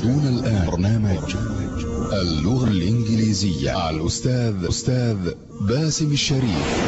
تشاهدون الآن برنامج اللغة الإنجليزية مع الأستاذ أستاذ باسم الشريف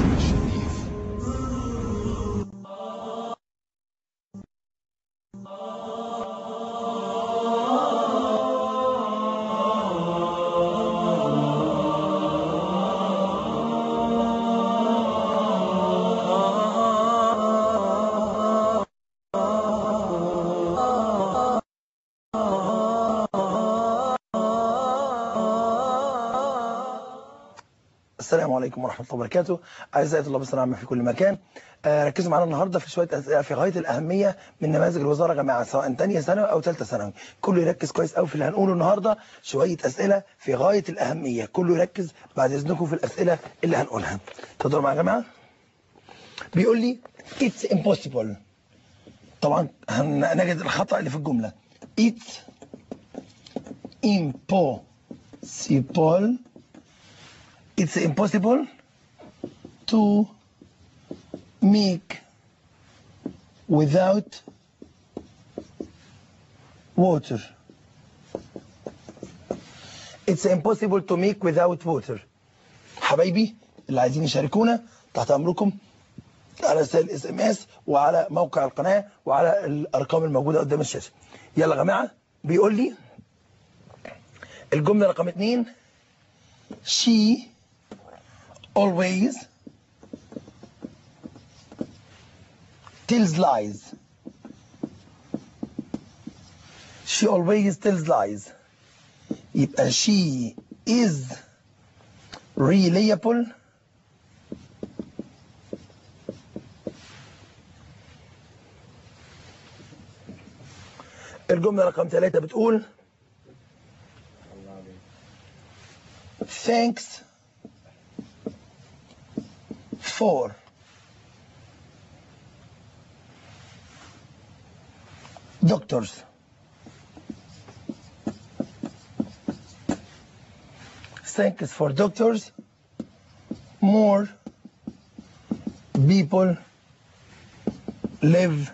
السلام عليكم ورحمة الله وبركاته أعزائي طلاب الثانوية العامة في كل مكان آه، ركزوا معانا النهاردة في شوية أسئلة في غاية الأهمية من نماذج الوزارة يا جماعة سواء تانية ثانوي أو ثالثة ثانوي كله يركز كويس قوي في اللي هنقوله النهاردة شوية أسئلة في غاية الأهمية كله يركز بعد إذنكم في الأسئلة اللي هنقولها تقدروا معايا يا جماعة بيقول لي it's impossible طبعا هنجد الخطأ اللي في الجملة it's impossible it's impossible to make without water. It's impossible to make without water. حبايبي اللي عايزين يشاركونا تحت امركم على رسائل اس ام اس وعلى موقع القناه وعلى الارقام الموجوده قدام الشاشه. يلا يا جماعه بيقول لي الجمله رقم اثنين she always tells lies. She always tells lies. يبقى she is reliable الجملة رقم ثلاثة بتقول thanks for doctors thanks for doctors more people live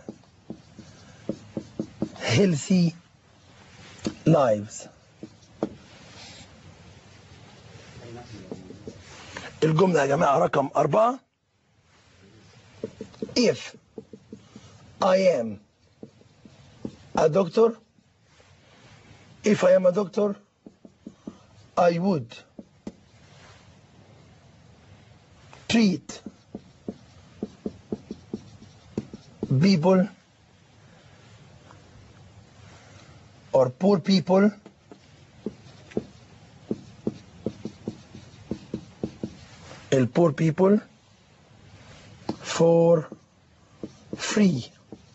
healthy lives الجملة يا جماعة رقم أربعة if I am a doctor if I am a doctor I would treat people or poor people el poor people for free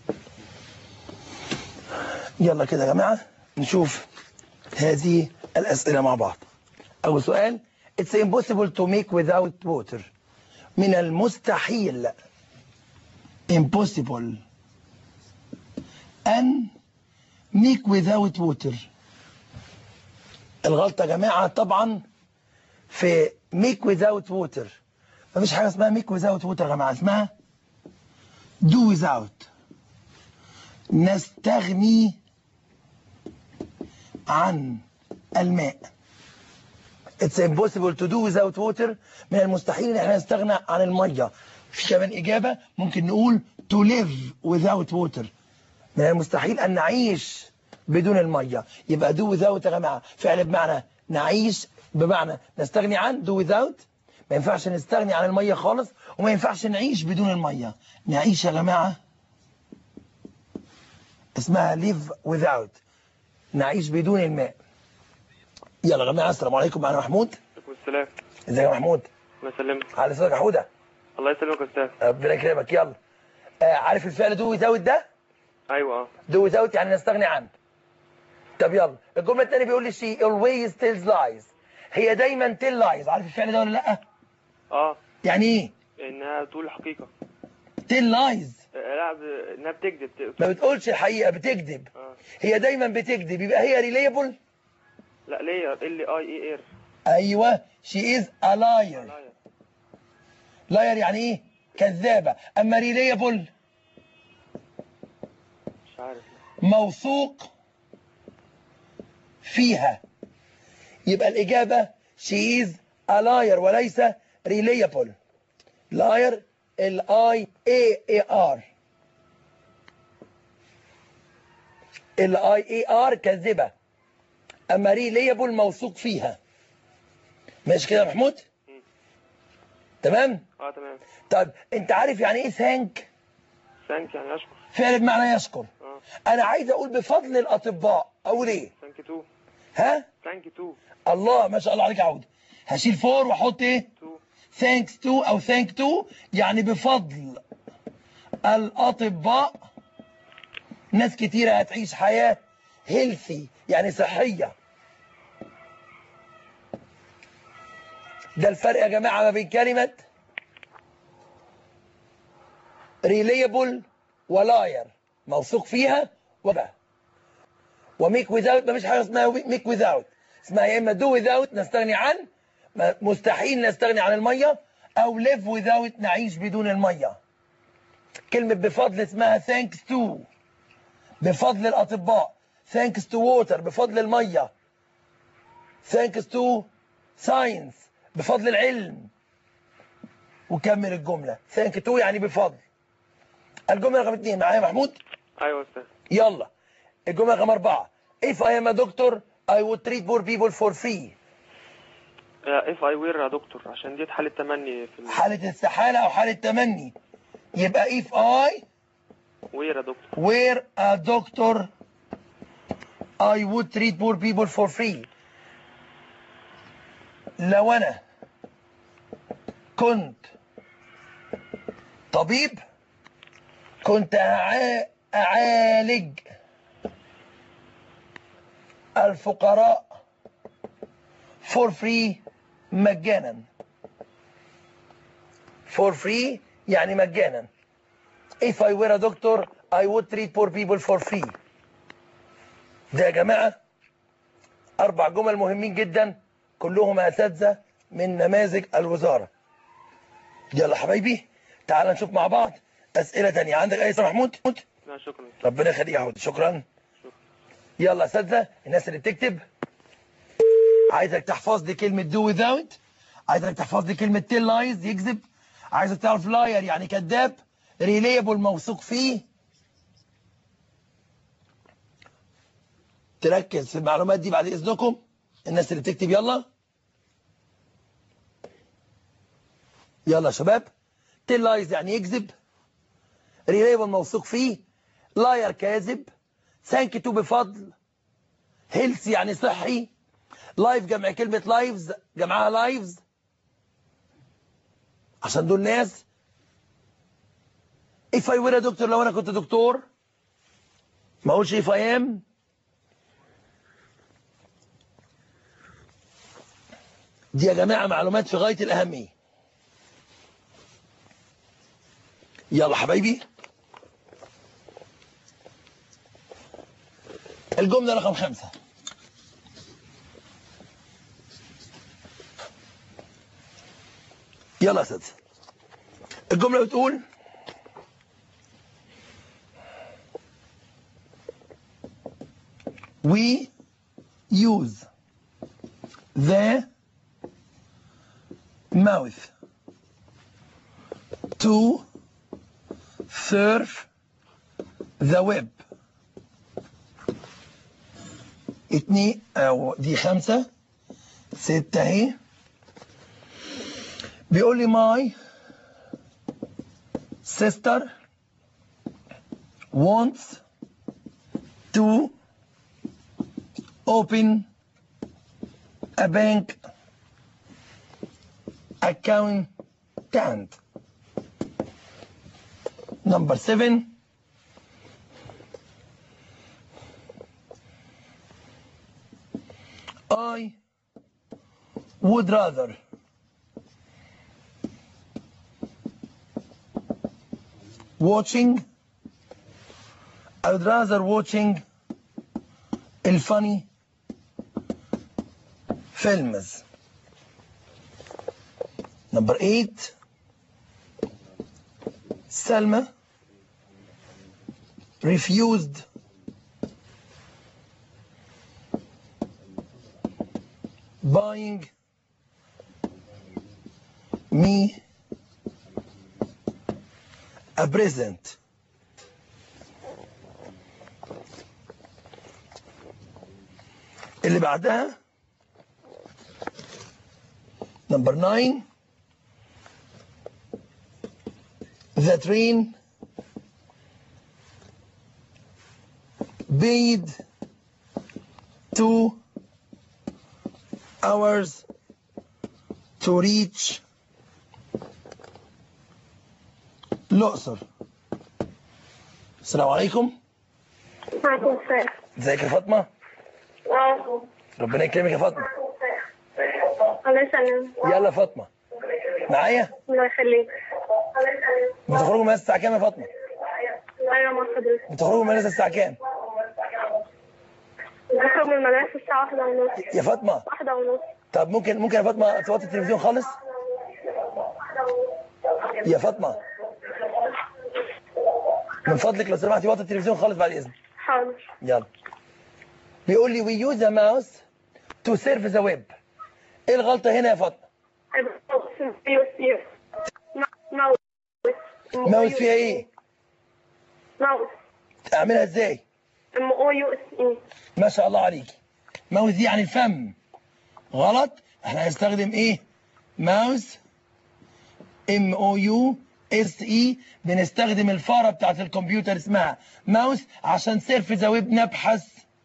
يلا كده يا جماعة نشوف هذه الأسئلة مع بعض أول سؤال It's impossible to make without water من المستحيل impossible أن make without water الغلطة يا جماعة طبعا في make without water مفيش حاجة اسمها make without water يا جماعة اسمها do without نستغني عن الماء It's impossible to do without water من المستحيل ان احنا نستغنى عن المية في كمان إجابة ممكن نقول to live without water من المستحيل أن نعيش بدون المية يبقى do without يا جماعة فعل بمعنى نعيش بمعنى نستغني عن do without ما ينفعش نستغني عن المية خالص وما ينفعش نعيش بدون المية نعيش يا جماعة اسمها live without نعيش بدون الماء يلا يا جماعة السلام عليكم معنا محمود عليكم السلام ازيك يا محمود الله يسلمك على صدرك يا حودة الله يسلمك يا استاذ ربنا يكرمك يلا آه عارف الفعل do without ده ايوه اه do without يعني نستغني عنه طب يلا الجملة الثانية بيقول لي she always tells lies هي دايما tell lies عارف الفعل ده ولا لا اه يعني ايه انها تقول الحقيقه tell lies آه، لا ب... انها بتكذب ت- ما بتقولش الحقيقة بتكذب اه هي دايما بتكذب يبقى هي reliable لا ليه ال اي اي ار ايوه she is a liar لا liar يعني ايه كذابة اما reliable مش عارف موثوق فيها يبقى الإجابة she is a liar وليس reliable liar ال I A A R ال I A R كذبة أما reliable موثوق فيها ماشي كده يا محمود تمام اه تمام طيب انت عارف يعني ايه ثانك ثانك يعني اشكر فعل بمعنى يشكر اه انا عايز اقول بفضل الاطباء اقول ايه ثانك تو ها ثانك تو الله ما شاء الله عليك يا عودة هشيل فور واحط ايه تو thanks to او thank to يعني بفضل الاطباء ناس كتيرة هتعيش حياة healthy يعني صحية ده الفرق يا جماعة ما بين كلمة reliable ولاير موثوق فيها وبقى وميك without ما فيش حاجة اسمها ميك without اسمها يا إما do without نستغني عن ما- مستحيل نستغني عن المية أو live without نعيش بدون المية كلمة بفضل اسمها thanks to بفضل الأطباء thanks to water بفضل المية thanks to science بفضل العلم وكمل الجملة thank to يعني بفضل الجملة رقم اثنين معايا محمود ايوه يا استاذ يلا الجملة رقم أربعة if I am a doctor I would treat poor people for free اف اي وير يا دكتور عشان دي حالة تمني في ال- حالة استحالة أو حالة تمني يبقى if I وير يا دكتور were a doctor I would treat poor people for free لو أنا كنت طبيب كنت أع- أعالج الفقراء for free مجانا for free يعني مجانا If I were a doctor I would treat poor people for free ده يا جماعة أربع جمل مهمين جدا كلهم أساتذة من نماذج الوزارة يلا حبايبي تعال نشوف مع بعض أسئلة تانية عندك أي سؤال محمود لا شكرا ربنا يخليك يا عود شكرا يلا يا اساتذه الناس اللي بتكتب عايزك تحفظ لي كلمه do without عايزك تحفظ لي كلمه tell lies يكذب عايزك تعرف liar يعني كذاب reliable موثوق فيه تركز في المعلومات دي بعد اذنكم الناس اللي بتكتب يلا يلا يا شباب tell lies يعني يكذب reliable موثوق فيه لاير كاذب ثانك تو بفضل هيلث يعني صحي لايف جمع كلمة لايفز جمعها لايفز عشان دول ناس if I were a دكتور لو انا كنت دكتور ما اقولش if I am دي يا جماعة معلومات في غاية الأهمية يلا حبايبي الجملة رقم خمسة يلا يا اساتذه الجملة بتقول we use the mouth to surf the web اتنين او دي خمسة ستة اهي بيقول لي my sister wants to open a bank account number seven I would rather watching I would rather watching الفاني films number eight Selma refused buying me a present اللي بعدها نمبر 9 the train paid two hours to reach الأقصر السلام عليكم وعليكم السلام ازيك يا فاطمة اه ربنا يكرمك يا فاطمة الله يسلم يلا يا فاطمة معايا الله يخليك بتخرجوا من الساعة كام يا فاطمة ايوه مع حضرتك بتخرجوا من الساعة كام بخرج من المدرسة الساعة واحدة ونص يا فاطمة واحدة ونص طب ممكن ممكن يا فاطمة توطي التلفزيون خالص يا فاطمة من فضلك لو سمحتي وطي التلفزيون خالص بعد إذنك حاضر يلا بيقول لي we use a mouse to serve the web ايه الغلطة هنا يا فاطمة ماوس ماوس ماوس فيها ايه ماوس اعملها ازاي ام او يو اس اي ما شاء الله عليك ماوس دي يعني الفم غلط احنا هنستخدم ايه ماوس ام او يو اس اي بنستخدم الفاره بتاعت الكمبيوتر اسمها ماوس عشان سيرف ذا ويب نبحث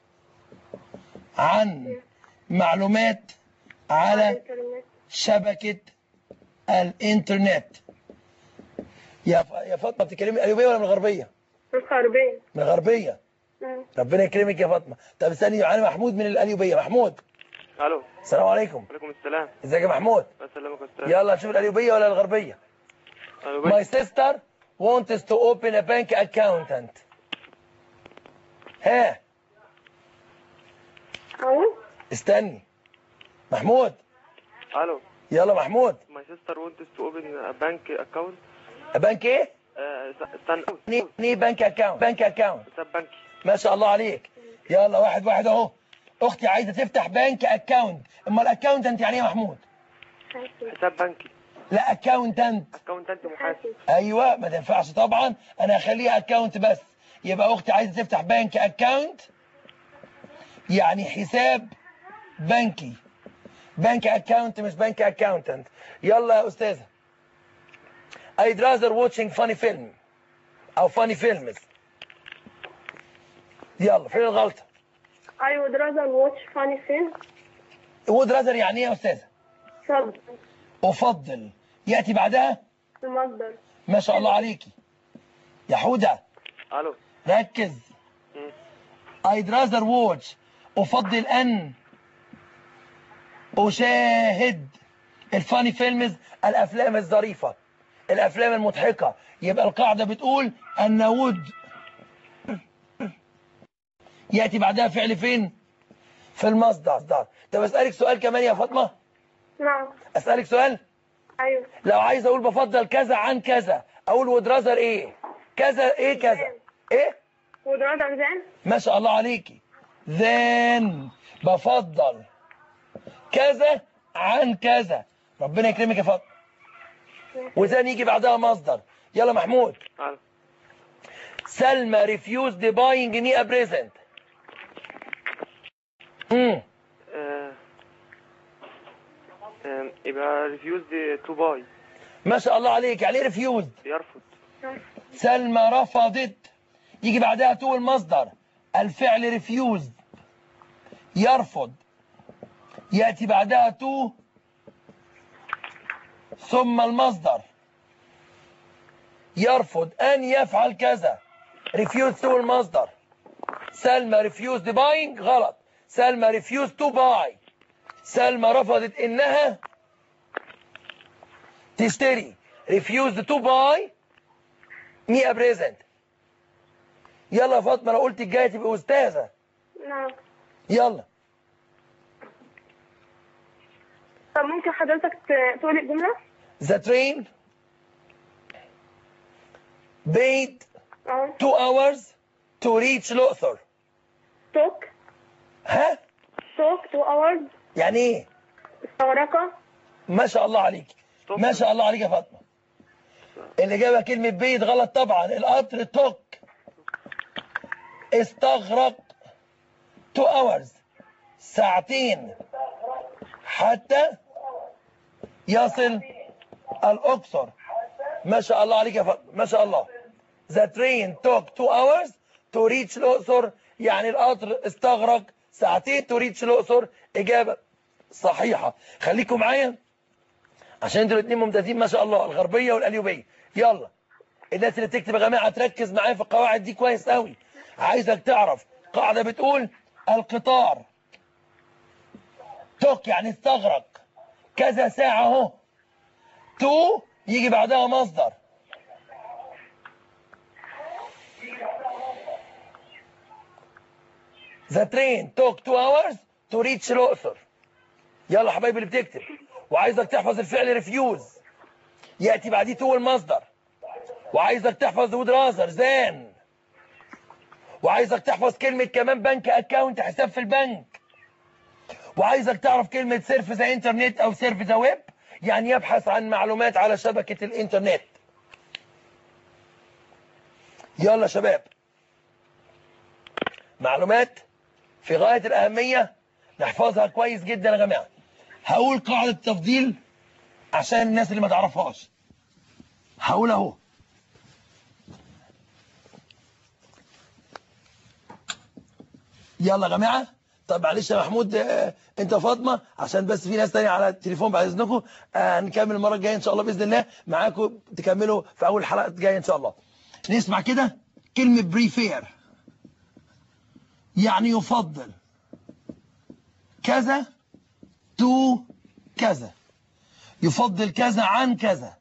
عن معلومات على شبكه الانترنت يا ف- يا فاطمه بتتكلمي القليوبيه ولا من الغربيه الخربين من الغربيه ربنا يكرمك يا فاطمه طب استني معانا محمود من القليوبيه محمود الو السلام عليكم عليكم السلام ازيك يا محمود الله يسلمك يا استاذ يلا نشوف القليوبيه ولا الغربيه الو My بس sister wants to open a bank account ها اهو استني محمود الو يلا محمود my sister wants to open a bank account بنك ايه آه، استنى ني ني بنك اكاونت بنك اكاونت حساب بنكي ما شاء الله عليك يلا واحد واحد اهو اختي عايزه تفتح بنك اكاونت اما الاكاونتنت يعني ايه يا محمود حساب بنكي لا اكاونتنت اكونتنت محاسب ايوه ما تنفعش طبعا انا هخليها اكاونت بس يبقى اختي عايزه تفتح بنك اكاونت يعني حساب بنكي بنك اكاونت مش بنك اكاونتنت يلا يا استاذه I'd rather watching funny film او funny films يلا فين الغلطه I would rather watch funny film would rather يعني ايه يا استاذه صدق افضل ياتي بعدها المصدر ما شاء الله عليكي يا حوده الو ركز مم. I'd rather watch أفضل أن أشاهد الفاني فيلمز الأفلام الظريفة الأفلام المضحكة يبقى القاعدة بتقول أن would يأتي بعدها فعل فين؟ في المصدر طب أسألك سؤال كمان يا فاطمة نعم أسألك سؤال ايوه لو عايز أقول بفضل كذا عن كذا أقول would rather إيه؟ كذا إيه كذا؟ إيه؟ would rather than ما شاء الله عليكي then بفضل كذا عن كذا ربنا يكرمك يا فاطمه وذن يجي بعدها مصدر يلا محمود الو سلمى refused buying me a present امم آه، آه، يبقى refused to buy ما شاء الله عليك يعني ايه refused يرفض سلمى رفضت يجي بعدها تو المصدر الفعل refused يرفض يأتي بعدها تو ثم المصدر يرفض أن يفعل كذا refused to المصدر سلمى refused buying غلط سلمى refused to buy سلمى رفضت إنها تشتري refused to buy me a present يلا يا فاطمة لو قلت الجاية تبقى أستاذة نعم يلا طب ممكن حضرتك ت- تقولي الجملة؟ The train paid اه two hours to reach الأقصر توك ها توك تو hours يعني ايه استغرق ما شاء الله عليك ما شاء الله عليك يا فاطمه الاجابه كلمه بيت غلط طبعا القطر توك استغرق 2 hours ساعتين حتى يصل الاقصر ما شاء الله عليك يا فاطمه ما شاء الله The train took 2 hours to reach الأقصر يعني القطر استغرق ساعتين to reach الأقصر إجابة صحيحة خليكم معايا عشان انتوا الاثنين ممتازين ما شاء الله الغربية والقليوبية يلا الناس اللي بتكتب يا جماعة تركز معايا في القواعد دي كويس قوي عايزك تعرف قاعدة بتقول القطار توك يعني استغرق كذا ساعة اهو تو يجي بعدها مصدر The train took two hours to reach الأقصر يلا حبايبي اللي بتكتب وعايزك تحفظ الفعل ريفيوز يأتي بعديه تو المصدر وعايزك تحفظ وود رازر زان وعايزك تحفظ كلمة كمان بنك اكاونت حساب في البنك وعايزك تعرف كلمة سيرف ذا انترنت او سيرف ذا ويب يعني يبحث عن معلومات على شبكة الانترنت يلا شباب معلومات في غاية الأهمية نحفظها كويس جدا يا جماعة هقول قاعدة تفضيل عشان الناس اللي ما تعرفهاش هقول اهو يلا يا جماعة طب معلش يا محمود آه، انت فاطمة عشان بس في ناس تانية على التليفون بعد اذنكم آه، هنكمل المرة الجاية ان شاء الله بإذن الله معاكم تكملوا في اول حلقة جاية ان شاء الله نسمع كده كلمة بريفير يعني يفضل كذا تو كذا يفضل كذا عن كذا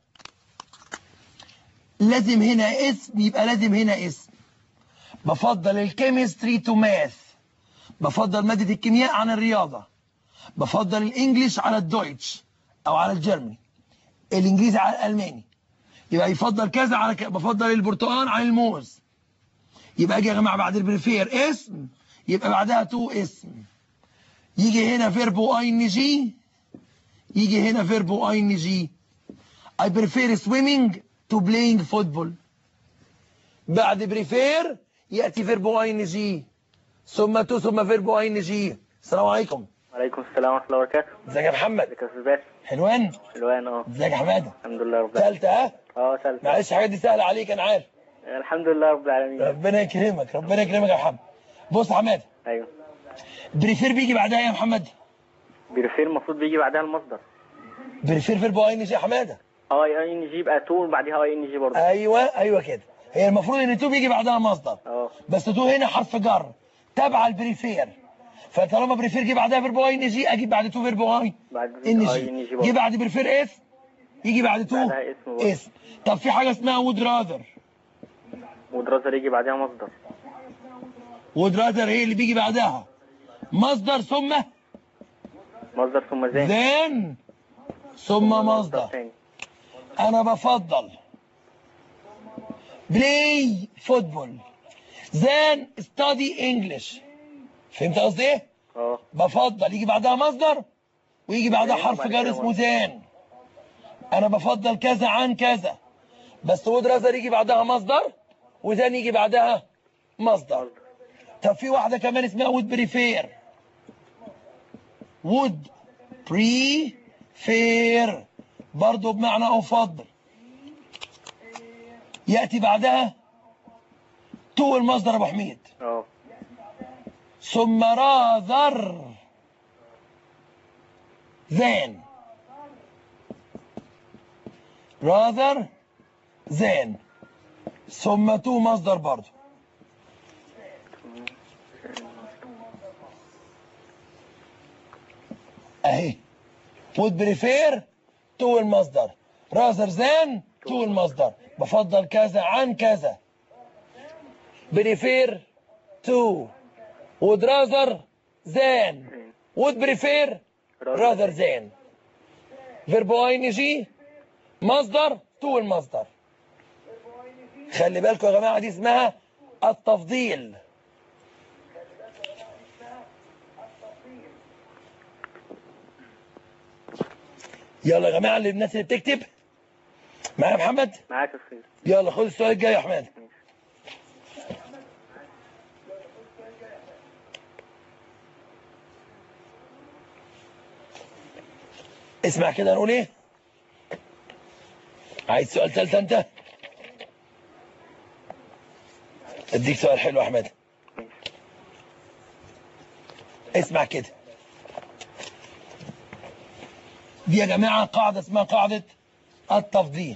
لازم هنا اسم يبقى لازم هنا اسم بفضل الكيمستري تو ماث بفضل مادة الكيمياء عن الرياضة بفضل الانجليش على الدويتش او على الجرماني الانجليزي على الالماني يبقى يفضل كذا على كذا بفضل البرتقال عن الموز يبقى اجي يا جماعه بعد البريفير اسم يبقى بعدها تو اسم يجي هنا فيربو اي ان جي يجي هنا فيربو اي ان جي I prefer swimming to playing football بعد بريفير يأتي فيربو اي ان جي ثم تو ثم فيربو اي ان جي السلام عليكم وعليكم السلام ورحمة الله وبركاته ازيك يا محمد ازيك يا استاذ باسم حلوان حلوان اه ازيك يا حماده الحمد لله رب العالمين سألت ها اه سلام معلش الحاجات دي سهله عليك انا عارف الحمد لله رب العالمين ربنا يكرمك ربنا يكرمك يا محمد بص يا حماده ايوه بريفير بيجي بعدها إيه يا محمد بيرفير المفروض بيجي بعدها المصدر بريفير فيربو اي ان جي يا حماده اه اي ان جي يبقى تو بعديها اي ان جي برضه ايوه ايوه كده هي المفروض ان تو بيجي بعدها مصدر اه بس تو هنا حرف جر تبع البريفير فطالما بريفير جه بعدها فيربو اي ان جي اجيب بعد تو فيربو اي بعد ان اي ان جي جي برضه جه بعد بريفير اسم يجي بعد تو بعدها اسم برضه. اسم طب في حاجه اسمها وود راذر ودراسة يجي بعدها مصدر وود راذر هي اللي بيجي بعدها مصدر ثم مصدر ثم زين ذن ثم مصدر تاني انا بفضل بلاي فوتبول ذان ستادي انجلش فهمت قصدي ايه اه بفضل يجي بعدها مصدر ويجي بعدها ذان حرف وبعد جر كده اسمه مصدر. ذان انا بفضل كذا عن كذا بس وود رازر يجي بعدها مصدر وذان يجي بعدها مصدر طب في واحده كمان اسمها وود بريفير وود بريفير برضه بمعنى افضل ياتي بعدها تو المصدر يا ابو حميد اه ثم راذر than rather than ثم تو مصدر برضو اهي would prefer تو المصدر rather than تو المصدر بفضل كذا عن كذا prefer to would rather than would prefer rather than فيربو اي ان جي مصدر تو المصدر خلي بالكم يا جماعه دي اسمها التفضيل يلا يا جماعه اللي الناس اللي بتكتب معايا يا محمد معاك يا أستاذ يلا خد السؤال الجاي يا احمد اسمع كده نقول ايه عايز سؤال تالت انت اديك سؤال حلو يا احمد اسمع كده دي يا جماعه قاعده اسمها قاعده التفضيل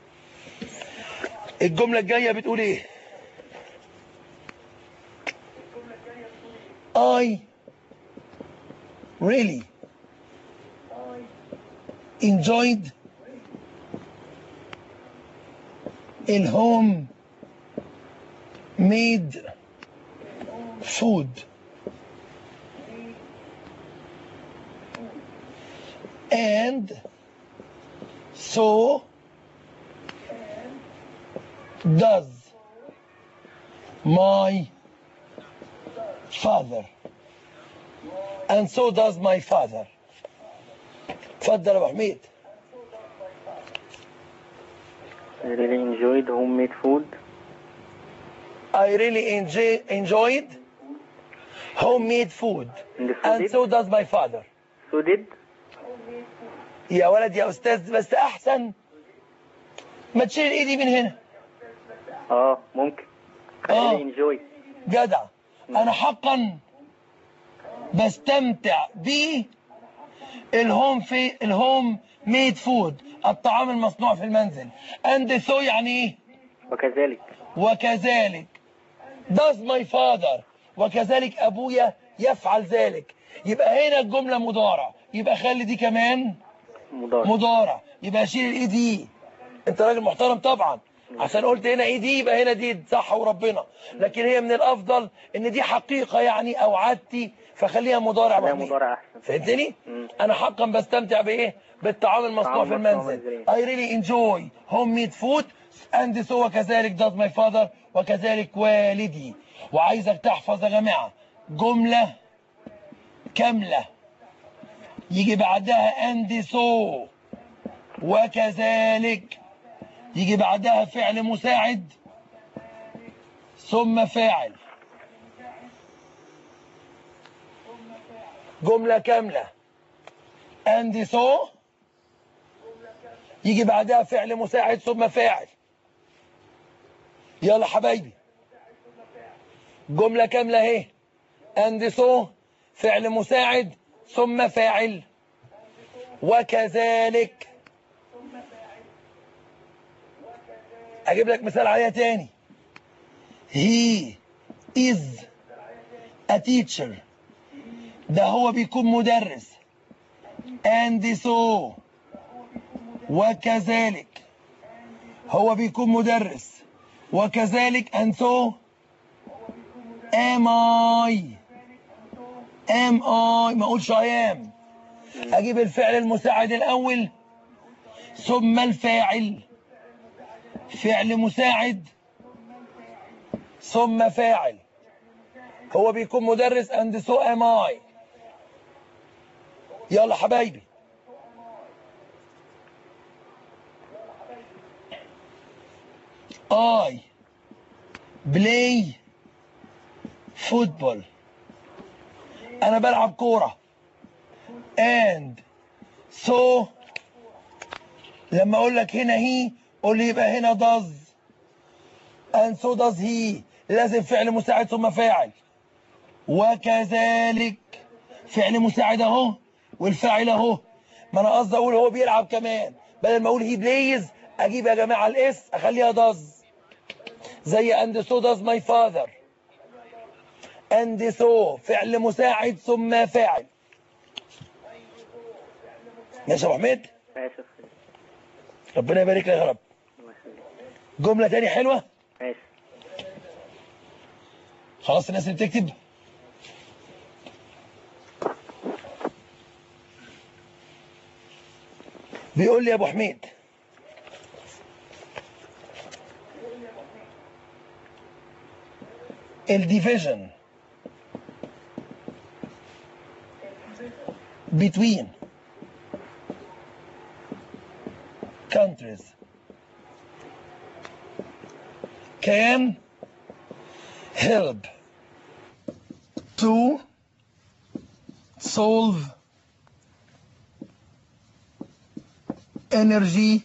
الجمله الجايه بتقول ايه I really enjoyed الهوم made food and so does my father and so does my father اتفضل يا ابو حميد I really enjoyed homemade food I really enjoy, enjoyed homemade food and the food and did so does my father so did يا ولد يا استاذ بس احسن ما تشيل ايدي من هنا اه ممكن I آه. really enjoy جدع انا حقا بستمتع ب الهوم في الهوم ميد فود الطعام المصنوع في المنزل اند سو يعني ايه وكذلك وكذلك does my father وكذلك ابويا يفعل ذلك يبقى هنا الجمله مضارع يبقى خلي دي كمان مضارع مضارع يبقى شيل الاي دي انت راجل محترم طبعا عشان قلت هنا اي دي يبقى هنا دي صح وربنا لكن هي من الافضل ان دي حقيقه يعني او عادتي فخليها مضارع لا محمود. مضارع احسن فهمتني مم. انا حقا بستمتع بايه بالطعام المصنوع طعام في مصنوع المنزل منزلي. I really enjoy homemade food and so وكذلك does my father وكذلك والدي وعايزك تحفظ يا جماعه جمله كامله يجي بعدها and so وكذلك يجي بعدها فعل مساعد ثم فاعل جملة كاملة and so يجي بعدها فعل مساعد ثم فاعل يلا حبايبي جملة كاملة اهي and so فعل مساعد ثم فاعل وكذلك اجيب لك مثال عليها تاني he is a teacher ده هو بيكون مدرس and so وكذلك هو بيكون مدرس وكذلك and so am I am I ما اقولش I am اجيب الفعل المساعد الاول ثم الفاعل فعل مساعد ثم فاعل هو بيكون مدرس and so am I يلا حبايبي I play football انا بلعب كورة and so لما اقول لك هنا هي قول لي يبقى هنا does and so does he لازم فعل مساعد ثم فاعل وكذلك فعل مساعد اهو والفاعل اهو ما انا قصدي اقول هو بيلعب كمان بدل ما اقول هي بلايز اجيب يا جماعه الاس اخليها does زي and so does my father and so فعل مساعد ثم فاعل ماشي يا ابو حميد ماشي يا أستاذ. ربنا يبارك لك يا رب الله يخليك. جمله تاني حلوه ماشي خلاص الناس اللي بتكتب بيقول لي يا ابو حميد الديفيجن between countries can help to solve energy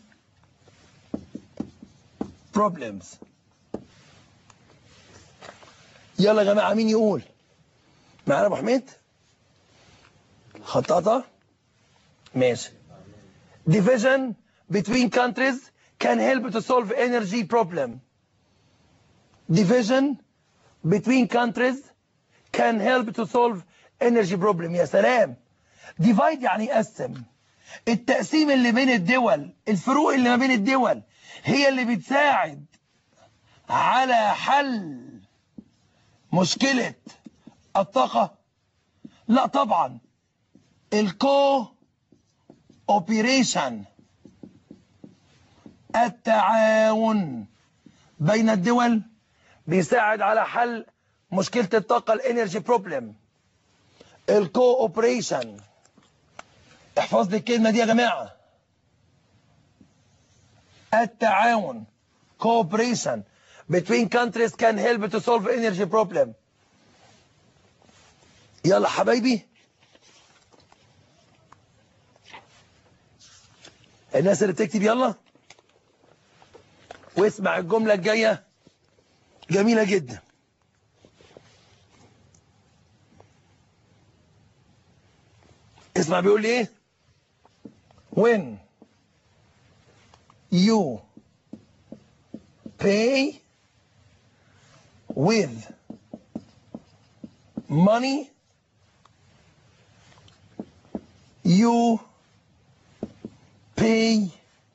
problems يلا يا جماعه مين يقول معانا ابو حميد خطاطه ماشي division between countries can help to solve energy problem division between countries can help to solve energy problem يا سلام divide يعني يقسم التقسيم اللي بين الدول الفروق اللي ما بين الدول هي اللي بتساعد على حل مشكلة الطاقة لا طبعا الكو اوبريشن التعاون بين الدول بيساعد على حل مشكلة الطاقة الانرجي بروبلم الكو اوبريشن احفظ لي الكلمة دي يا جماعة التعاون cooperation between countries can help to solve energy problem يلا حبايبي الناس اللي بتكتب يلا واسمع الجملة الجاية جميلة جدا اسمع بيقول لي ايه when you pay with money you pay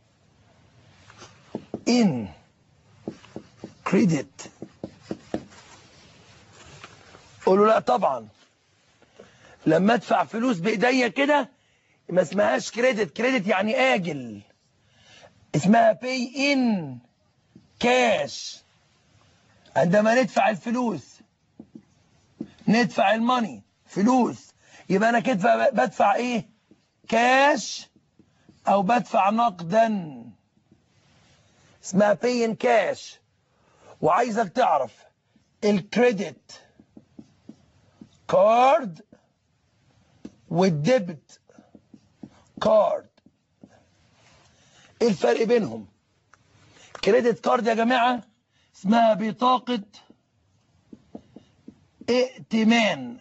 in credit قولوا لا طبعا لما ادفع فلوس بايديا كده ما اسمهاش كريدت كريدت يعني اجل اسمها باي ان كاش عندما ندفع الفلوس ندفع الماني فلوس يبقى انا كده بدفع ايه كاش او بدفع نقدا اسمها باي ان كاش وعايزك تعرف الكريدت كارد والديبت كارد ايه الفرق بينهم كريدت كارد يا جماعة اسمها بطاقة ائتمان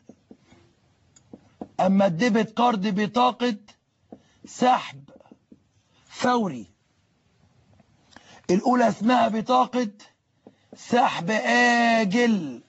اما الديبت كارد بطاقة سحب فوري الاولى اسمها بطاقة سحب آجل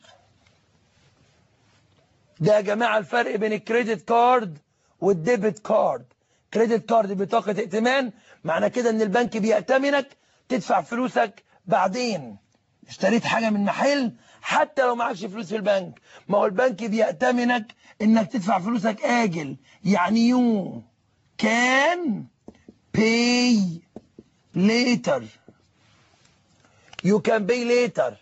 ده يا جماعة الفرق بين الكريدت كارد والديبت كارد كريدت كارد بطاقة ائتمان معنى كده ان البنك بيأتمنك تدفع فلوسك بعدين اشتريت حاجة من محل حتى لو معكش فلوس في البنك ما هو البنك بيأتمنك انك تدفع فلوسك آجل يعني يو كان pay later you can pay later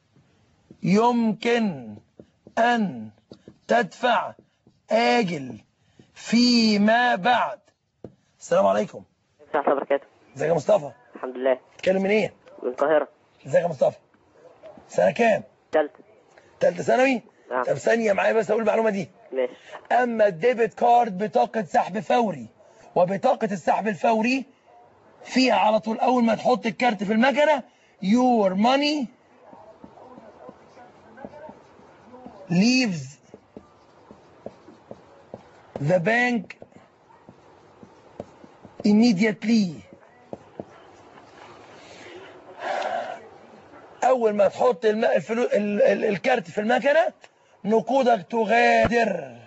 يمكن أن تدفع آجل فيما بعد السلام عليكم ورحمة الله وبركاته ازيك يا مصطفى الحمد لله تتكلم من ايه من القاهرة ازيك يا مصطفى سنة كام تالتة تالتة ثانوي نعم. طب ثانية معايا بس اقول المعلومة دي ماشي اما الديبت كارد بطاقة سحب فوري وبطاقة السحب الفوري فيها على طول اول ما تحط الكارت في المكنة your money leaves the bank immediately اول ما تحط الم... الفلو... ال... ال... الكارت في المكنه نقودك تغادر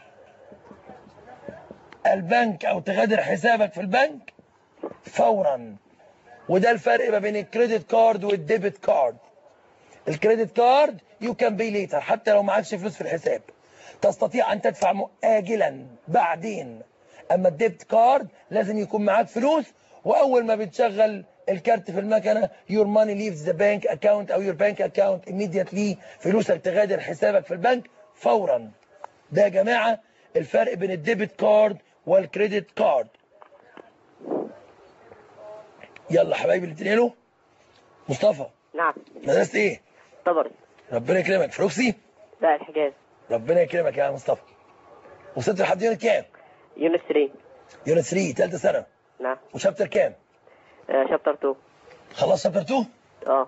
البنك او تغادر حسابك في البنك فورا وده الفرق ما بين الكريدت كارد والديبت كارد الكريدت كارد يو كان بي ليتر حتى لو معكش فلوس في الحساب تستطيع ان تدفع م- اجلا بعدين اما الديبت كارد لازم يكون معاك فلوس واول ما بتشغل الكارت في المكنه your money leaves the bank account او your bank account immediately فلوسك تغادر حسابك في البنك فورا ده يا جماعه الفرق بين الديبت كارد والكريدت كارد يلا حبايبي اللي بتنقلوا مصطفى نعم مدرسة ايه طبري ربنا يكرمك فلوكسي لا الحجاز ربنا يكرمك يا مصطفى وصلت لحد يونت كام يونس 3 يونت 3 ثالثه ثانوي نعم وشابتر كام آه شابتر 2 خلاص شابتر 2 اه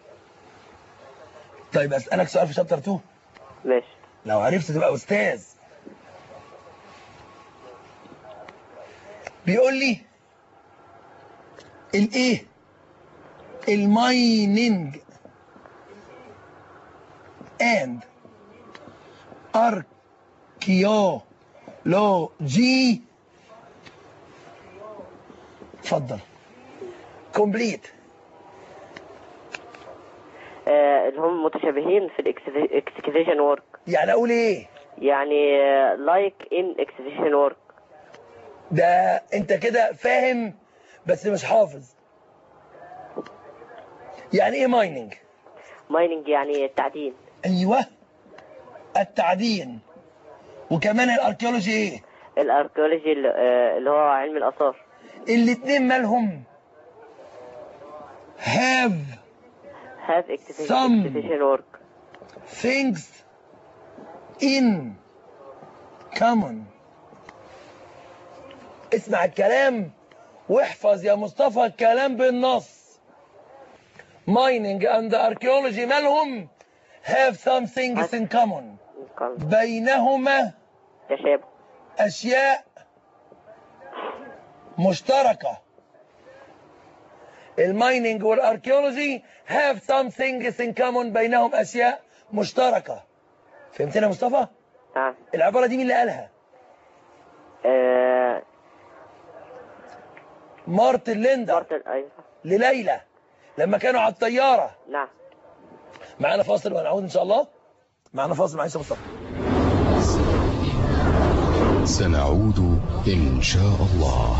طيب اسالك سؤال في شابتر 2 ماشي لو عرفت تبقى استاذ بيقول لي الايه المايننج اند اركيولوجي اتفضل كومبليت آه اللي هم متشابهين في الاكسكيفيشن ورك يعني اقول ايه يعني لايك ان اكسكيفيشن ورك ده انت كده فاهم بس مش حافظ يعني ايه مايننج مايننج يعني التعدين ايوه التعدين وكمان الاركيولوجي ايه الاركيولوجي اللي آه، اللي هو علم الاثار الاتنين مالهم have هاف Some. اكسكيفيشن ورك things in common اسمع الكلام واحفظ يا مصطفى الكلام بالنص mining and archaeology مالهم have some things in common بينهما تشابه أشياء مشتركة المايننج والاركيولوجي have some things in common بينهم أشياء مشتركة فهمتنا يا مصطفى؟ نعم العبارة دي مين اللي قالها؟ آه مارتن ليندر مارتن ايوه لليلى لما كانوا على الطيارة نعم معانا فاصل وهنعود إن شاء الله معانا فاصل معلش يا مصطفى سنعود إن شاء الله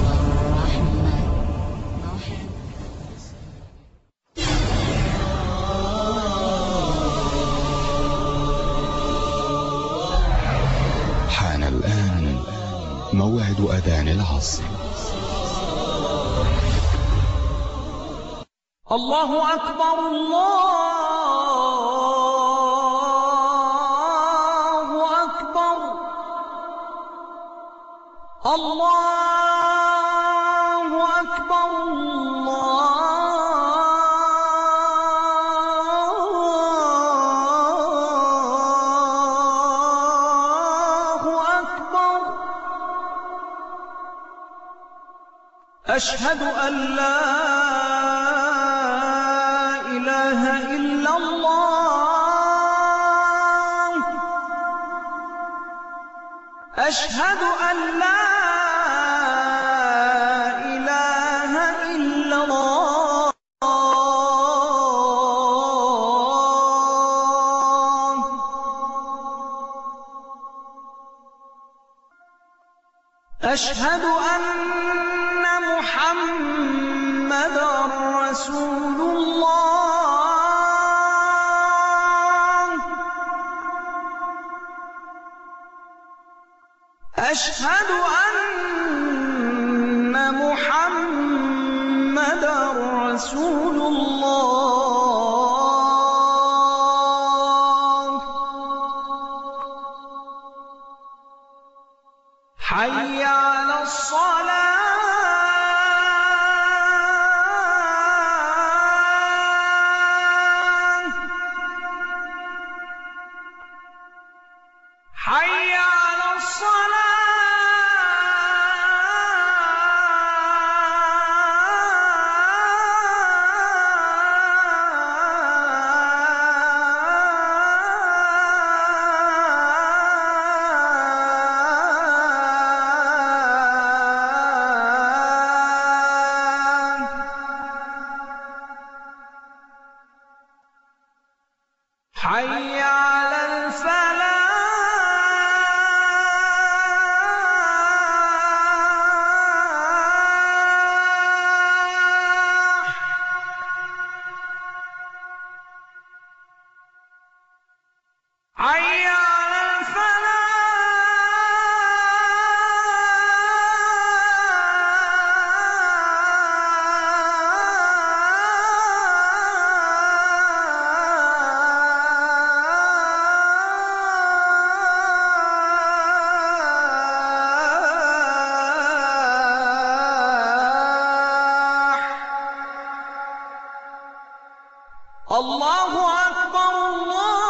حان الآن موعد أذان العصر الله أكبر الله أكبر الله أكبر الله أكبر أشهد أن لا إله إلا الله أشهد أن لا إله إلا الله أشهد أن محمد رسول الله أشهد أن محمد رسول الله حي على الصلاة حي على الصلاة الله أكبر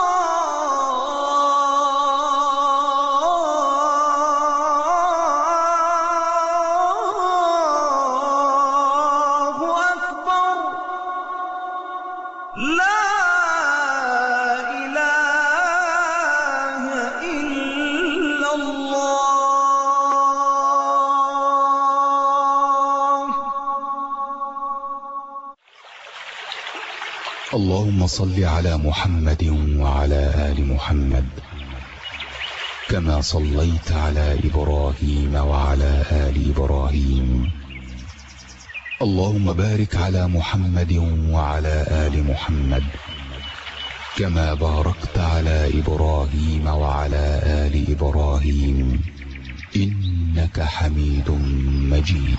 الله أكبر لا إله إلا الله اللهم صل على محمد وعلى آل محمد كما صليت على إبراهيم وعلى آل إبراهيم اللهم بارك على محمد وعلى آل محمد كما باركت على إبراهيم وعلى آل إبراهيم إنك حميد مجيد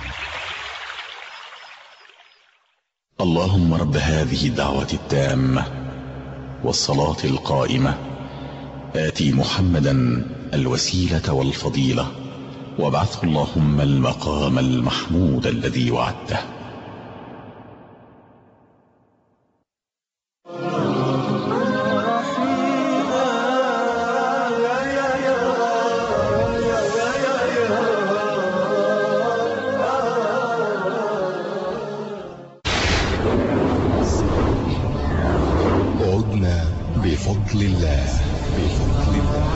اللهم رب هذه الدعوة التامة والصلاة القائمة آتي محمدا الوسيلة والفضيلة وابعثه اللهم المقام المحمود الذي وعدته عدنا بفضل الله بفضل الله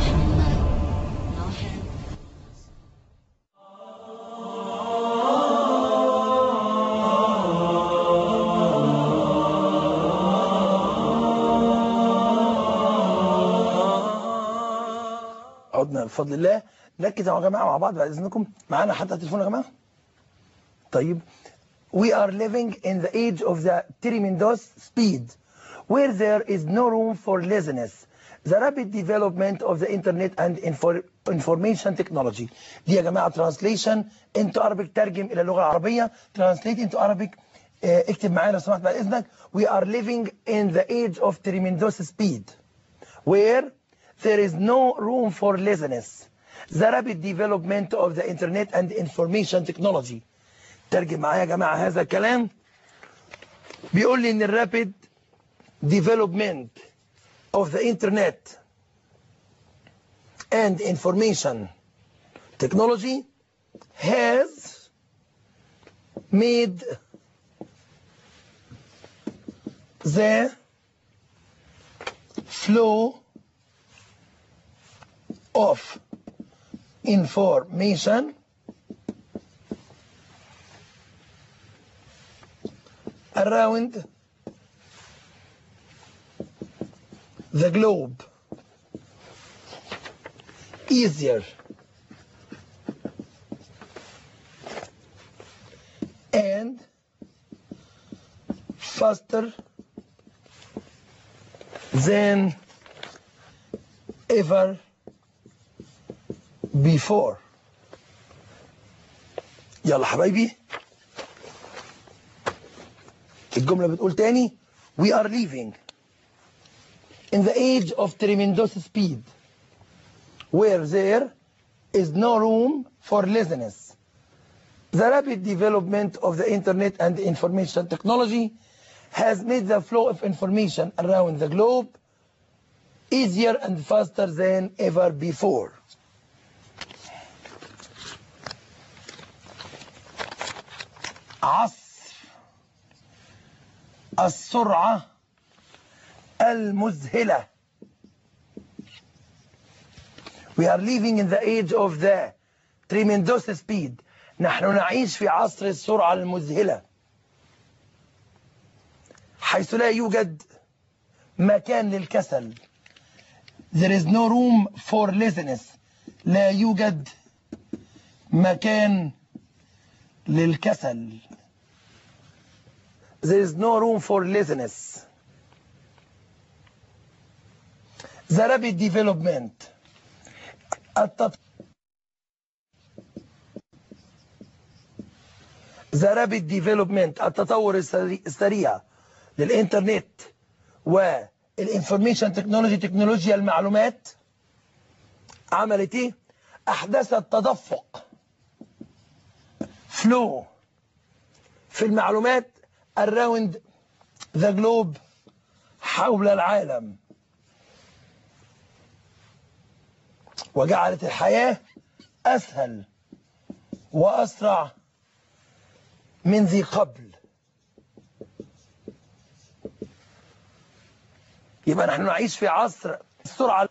عدنا بفضل الله نركز يا جماعه مع بعض بعد اذنكم معانا حتى التليفون يا جماعه طيب we are living in the age of the tremendous speed where there is no room for laziness the rapid development of the internet and infor- information technology دي يا جماعه translation into Arabic ترجم الى اللغه العربيه translate into Arabic آه، اكتب معايا لو سمحت بعد اذنك we are living in the age of tremendous speed where there is no room for laziness. The rapid development of the internet and information technology. ترجم معايا يا جماعة هذا الكلام بيقول لي ان الرابid development of the internet and information technology has made the flow of information around the globe easier and faster than ever before يلا حبايبي الجملة بتقول تاني we are living in the age of tremendous speed where there is no room for laziness the rapid development of the internet and information technology has made the flow of information around the globe easier and faster than ever before عصر السرعة المذهلة We are living in the age of the tremendous speed نحن نعيش في عصر السرعة المذهلة حيث لا يوجد مكان للكسل There is no room for laziness لا يوجد مكان للكسل There is no room for laziness The rapid development التط... The rapid development التطور السري- السريع للإنترنت والإنفورميشن تكنولوجي تكنولوجيا المعلومات عملت إيه؟ أحدثت تدفق فلو في المعلومات around the globe حول العالم وجعلت الحياة أسهل وأسرع من ذي قبل يبقى نحن نعيش في عصر السرعة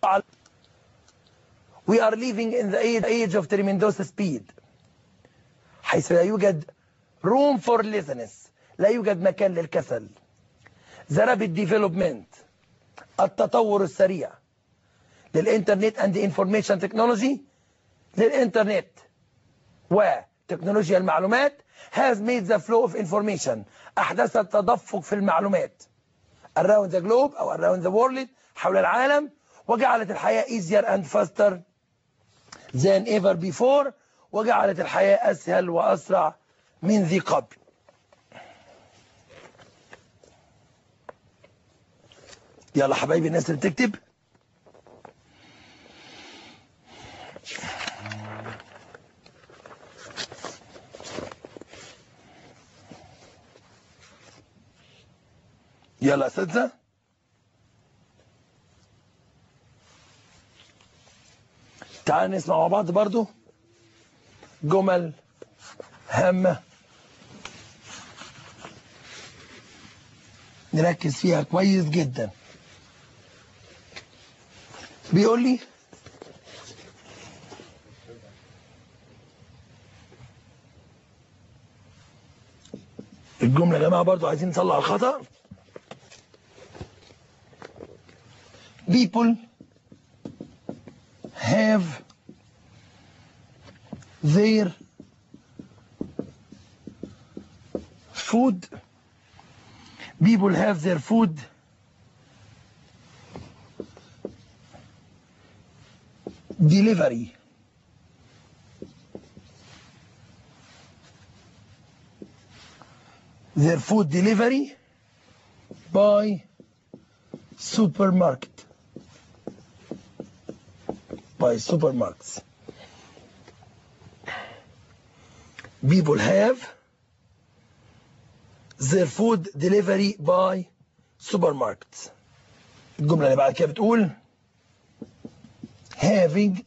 We are living in the age, age of tremendous speed حيث لا يوجد room for laziness لا يوجد مكان للكسل The rapid development التطور السريع للإنترنت and information technology للإنترنت وتكنولوجيا المعلومات has made the flow of information أحدثت تدفق في المعلومات around the globe أو around the world حول العالم وجعلت الحياة easier and faster than ever before وجعلت الحياة أسهل وأسرع من ذي قبل يلا حبايبي الناس اللي بتكتب يلا يا اساتذه تعال نسمع مع بعض برضو جمل هامة نركز فيها كويس جدا بيقول لي الجملة يا جماعة برضو عايزين نصلح الخطأ people have their food people have their food delivery their food delivery by supermarket by supermarkets people have their food delivery by supermarkets الجملة اللي بعد كده بتقول having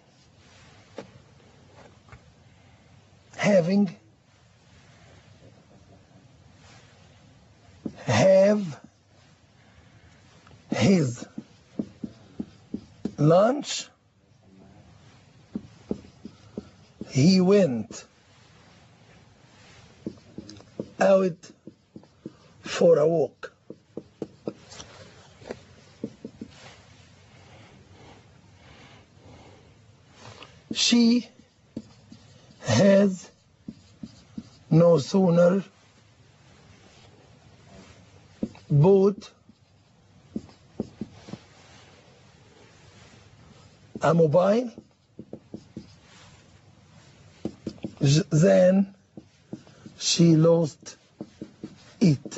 having have his lunch he went out for a walk she has no sooner bought a mobile j- than she lost it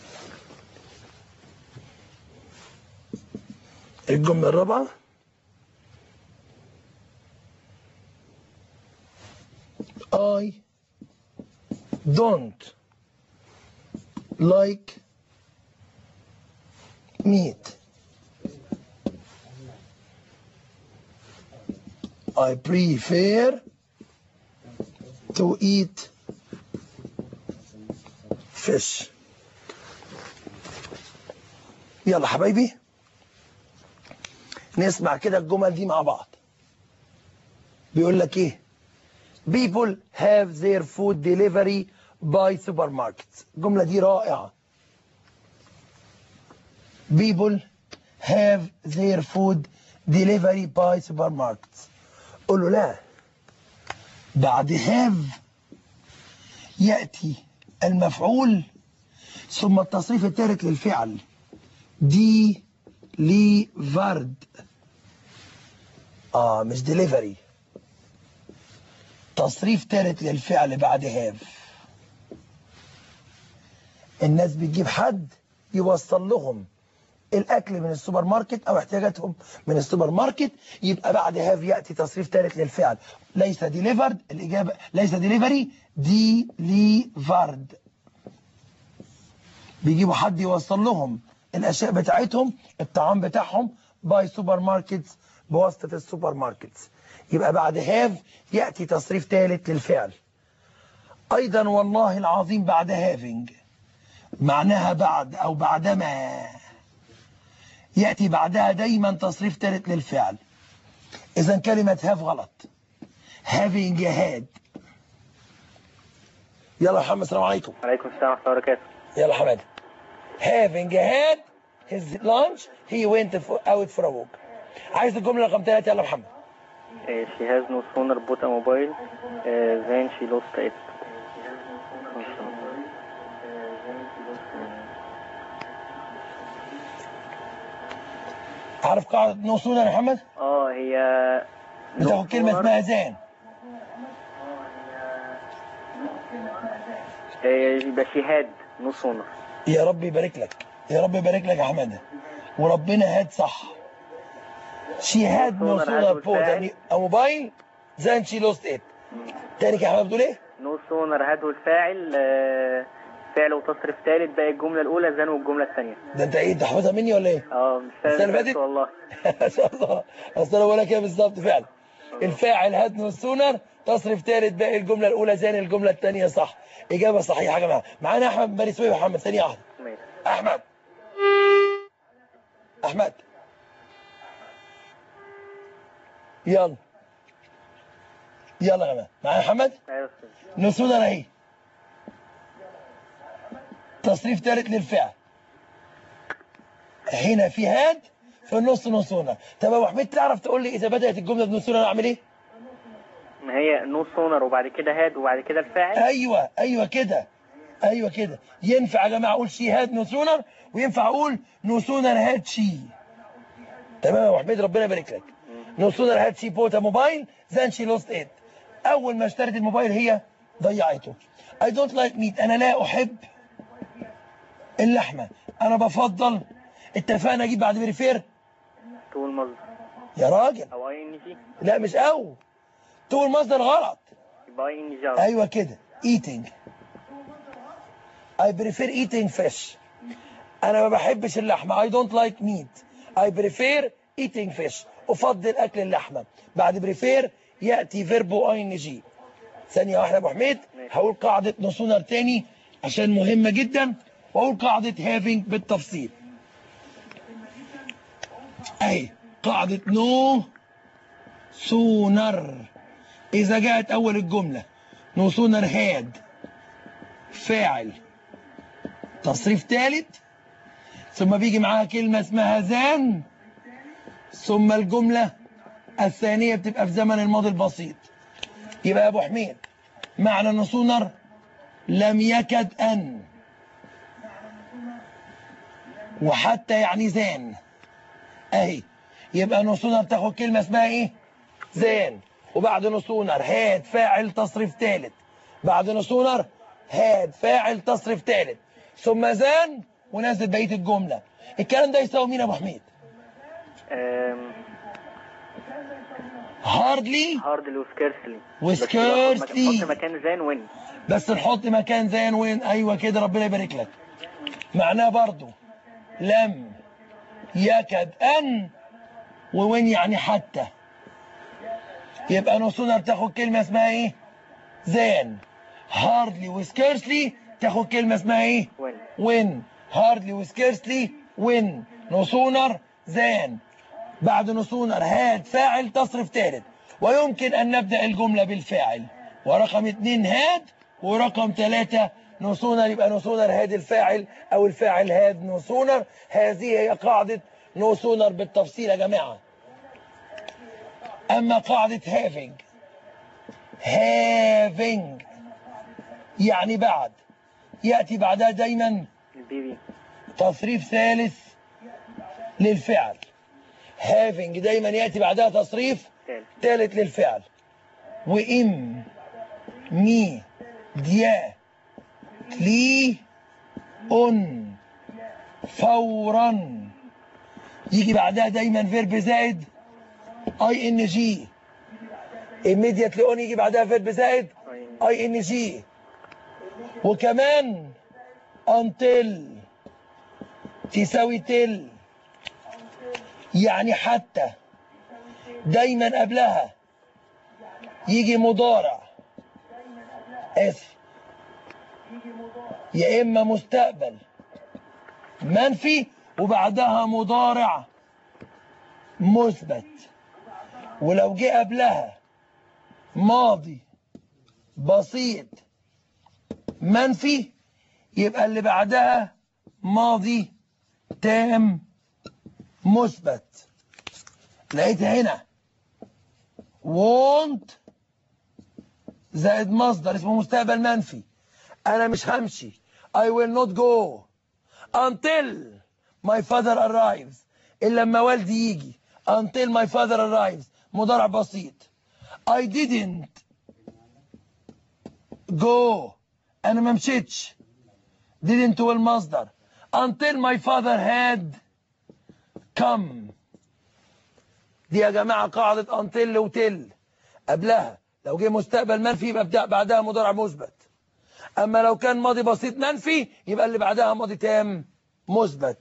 الجملة الرابعة I don't like meat. I prefer to eat fish. يلا حبايبي نسمع كده الجمل دي مع بعض بيقول لك ايه people have their food delivery by supermarkets الجملة دي رائعة people have their food delivery by supermarkets قول له لا بعد have يأتي المفعول ثم التصريف الثالث للفعل دي لي فارد اه مش ديليفري تصريف ثالث للفعل بعد هاف الناس بتجيب حد يوصل لهم الاكل من السوبر ماركت او احتياجاتهم من السوبر ماركت يبقى بعد هاف ياتي تصريف ثالث للفعل ليس ديليفرد الاجابه ليس ديليفري دي ليفرد بيجيبوا حد يوصل لهم الاشياء بتاعتهم الطعام بتاعهم باي سوبر ماركتس بواسطه السوبر ماركتس يبقى بعد هاف ياتي تصريف ثالث للفعل ايضا والله العظيم بعد هافينج معناها بعد او بعدما ياتي بعدها دايما تصريف ثالث للفعل اذا كلمه هاف غلط having had يلا يا محمد السلام عليكم عليكم السلام ورحمة الله وبركاته يلا يا حماد having had his lunch he went for- out for a walk عايز الجملة رقم ثلاثة يلا يا محمد Uh, she has no sooner bought a mobile uh, than she lost it. عارف قاعدة نو سونر يا محمد اه هي no بتاخد كلمة sooner- اسمها زان آه، يبقى she had no sooner يا رب يبارك لك يا رب يبارك لك يا حمادة وربنا هاد صح she had no sooner had sooner bought والفاعل. a mobile than she lost it تاني يا حماد بتقول ايه؟ no sooner had والفاعل آه، فعل وتصرف ثالث باقي الجملة الأولى زان والجملة الثانية ده انت ايه انت حافظها مني ولا ايه؟ اه مش السنة فاهم اللي بس فاتت؟ والله ما شاء الله اصل انا بقول لك ايه بالظبط فعلا الفاعل هاد نو سونر تصرف ثالث باقي الجمله الاولى زي الجمله الثانيه صح اجابه صحيحه يا جماعه معانا احمد بن بني سويف محمد ثانيه واحده ماشي احمد احمد يلا يلا يا جماعه معايا محمد أيوة يا أستاذ. نو سونر اهي تصريف ثالث للفعل هنا في هاد في النص نو سونر طب يا ابو حميد تعرف تقول لي اذا بدات الجمله بنو سونر اعمل ايه ما هي نو سونر وبعد كده هاد وبعد كده الفاعل ايوه ايوه كده ايوه كده ينفع يا جماعه اقول شي هاد نو سونر وينفع اقول نو سونر هاد شي تمام يا ابو حميد ربنا يبارك لك نو سونر هاد شي بوت موبايل ذان شي لوست ات اول ما اشترت الموبايل هي ضيعته اي دونت لايك ميت انا لا احب اللحمه انا بفضل اتفقنا اجيب بعد بريفير طول مصدر يا راجل أو أي إن جي لا مش او تقول مصدر غلط يبقى أي إن جي على طول. ايوه كده eating I prefer eating fish انا ما بحبش اللحمه I don't like meat I prefer eating fish افضل اكل اللحمه بعد prefer ياتي فيربو اي ان جي ثانيه واحده يا ابو حميد هقول قاعده نصونر تاني عشان مهمه جدا واقول قاعده having بالتفصيل اهي قاعده نو سونر إذا جاءت أول الجملة نو سونر هاد فاعل تصريف ثالث ثم بيجي معاها كلمة اسمها زان ثم الجملة الثانية بتبقى في زمن الماضي البسيط يبقى يا أبو حميد معنى نو سونر لم يكد أن وحتى يعني زان أهي يبقى نو سونر تاخد كلمة اسمها إيه؟ زان وبعد نصونر هاد فاعل تصريف ثالث بعد نصونر هاد فاعل تصريف ثالث ثم زان ونزل بقيه الجمله الكلام ده يساوي مين يا ابو حميد آم، هاردلي هاردلي وسكيرسلي وسكيرسلي. حط مكان زان وين بس نحط مكان زان وين ايوه كده ربنا يبارك لك معناه برضو لم يكد ان ووين يعني حتى يبقى نصونر تاخد كلمه اسمها ايه زان هاردلي وسكيرسلي تاخد كلمه اسمها ايه وين وين هاردلي وسكيرسلي وين نصونر زان بعد نصونر هاد فاعل تصرف ثالث ويمكن أن نبدأ الجملة بالفاعل ورقم اتنين هاد ورقم ثلاثة نصونر يبقى نصونر هاد الفاعل أو الفاعل هاد نصونر هذه هي قاعدة نصونر بالتفصيل يا جماعة أما قاعدة having having يعني بعد يأتي بعدها دايما البي بي تصريف ثالث للفعل having دايما يأتي بعدها تصريف ثالث ثالث للفعل وإم مي ديا لي أن فورا يجي بعدها دايما فيرب زائد اي ان جي immediately on يجي بعدها فيرب زائد اي ان جي وكمان until تساوي تل يعني حتى دايما قبلها يجي مضارع اسف يا اما مستقبل منفي وبعدها مضارع مثبت ولو جه قبلها ماضي بسيط منفي يبقى اللي بعدها ماضي تام مثبت لقيت هنا won't زائد مصدر اسمه مستقبل منفي انا مش همشي I will not go until my father arrives الا لما والدي يجي until my father arrives مضارع بسيط I didn't go انا ما مشيتش didn't هو المصدر until my father had come دي يا جماعة قاعدة until وتل قبلها لو جه مستقبل منفي يبقى بتاع- بعدها مضارع مثبت اما لو كان ماضي بسيط منفي يبقى اللي بعدها ماضي تام مثبت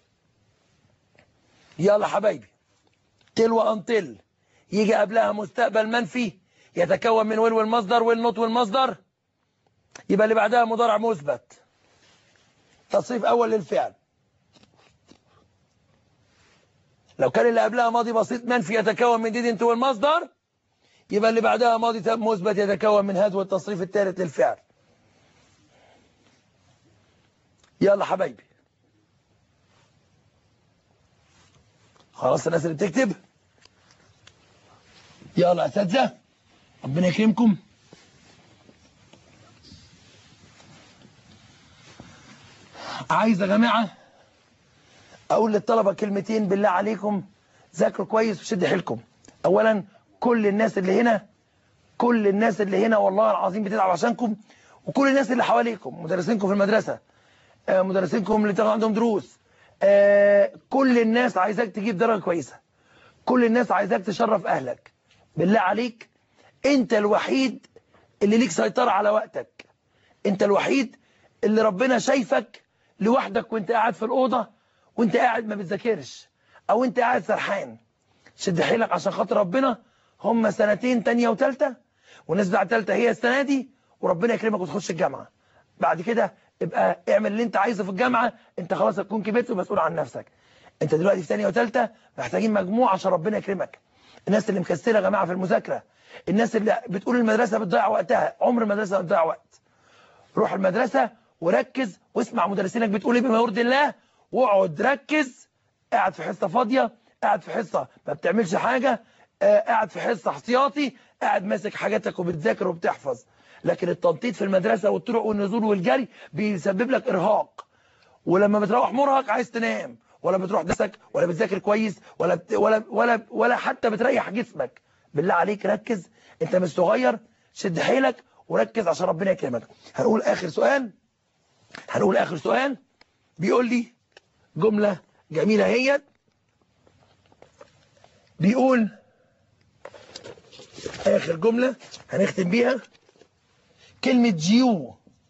يلا حبايبي تل وانتل يجي قبلها مستقبل منفي يتكون من ويل والمصدر والنوت والمصدر يبقى اللي بعدها مضارع مثبت تصريف اول للفعل لو كان اللي قبلها ماضي بسيط منفي يتكون من didn't والمصدر يبقى اللي بعدها ماضي تام مثبت يتكون من هاد والتصريف الثالث للفعل يلا حبايبي خلاص الناس اللي بتكتب يلا يا اساتذه ربنا يكرمكم عايز يا جماعه اقول للطلبه كلمتين بالله عليكم ذاكروا كويس وشد حيلكم اولا كل الناس اللي هنا كل الناس اللي هنا والله العظيم بتتعب عشانكم وكل الناس اللي حواليكم مدرسينكم في المدرسه آه، مدرسينكم اللي تاخدوا عندهم دروس آه، كل الناس عايزاك تجيب درجه كويسه كل الناس عايزاك تشرف اهلك بالله عليك انت الوحيد اللي ليك سيطره على وقتك انت الوحيد اللي ربنا شايفك لوحدك وانت قاعد في الاوضه وانت قاعد ما بتذاكرش او انت قاعد سرحان شد حيلك عشان خاطر ربنا هم سنتين تانية وتالتة والناس بتاع تالتة هي السنة دي وربنا يكرمك وتخش الجامعة بعد كده ابقى اعمل اللي انت عايزه في الجامعة انت خلاص هتكون كبرت ومسؤول عن نفسك انت دلوقتي في تانية وتالتة محتاجين مجموعة عشان ربنا يكرمك الناس اللي مكسلة يا جماعة في المذاكرة الناس اللي بتقول المدرسة بتضيع وقتها عمر المدرسة ما بتضيع وقت روح المدرسة وركز واسمع مدرسينك بتقول ايه بما يرضي الله واقعد ركز قاعد في حصة فاضية قاعد في حصة ما بتعملش حاجة آه، قاعد في حصة احتياطي قاعد ماسك حاجاتك وبتذاكر وبتحفظ لكن التنطيط في المدرسة والطرق والنزول والجري بيسبب لك إرهاق ولما بتروح مرهق عايز تنام ولا بتروح درسك ولا بتذاكر كويس ولا بت... ولا ولا ولا حتى بتريح جسمك بالله عليك ركز انت مش صغير شد حيلك وركز عشان ربنا يكرمك هنقول اخر سؤال هنقول اخر سؤال بيقول لي جملة جميلة هي بيقول اخر جملة هنختم بيها كلمة جيو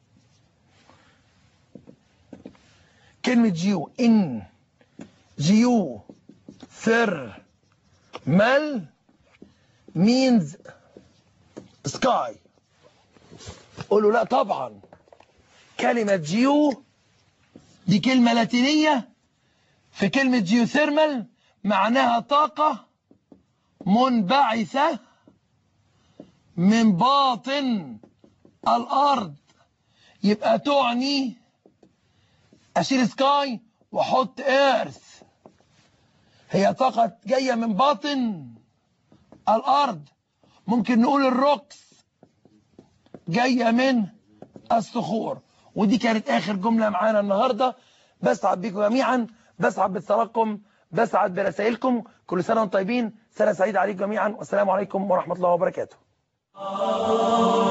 كلمة جيو ان جيو ثر مال means sky قولوا لا طبعا كلمة جيو دي كلمة لاتينية في كلمة جيوثيرمال معناها طاقة منبعثة من باطن الأرض يبقى تعني أشيل سكاي وأحط إيرث هي طاقة جاية من باطن الأرض ممكن نقول الروكس جاية من الصخور ودي كانت آخر جملة معانا النهاردة بسعد بكم جميعا بسعد باتصالاتكم بسعد برسائلكم كل سنة وانتم طيبين سنة سعيدة عليكم جميعا والسلام عليكم ورحمة الله وبركاته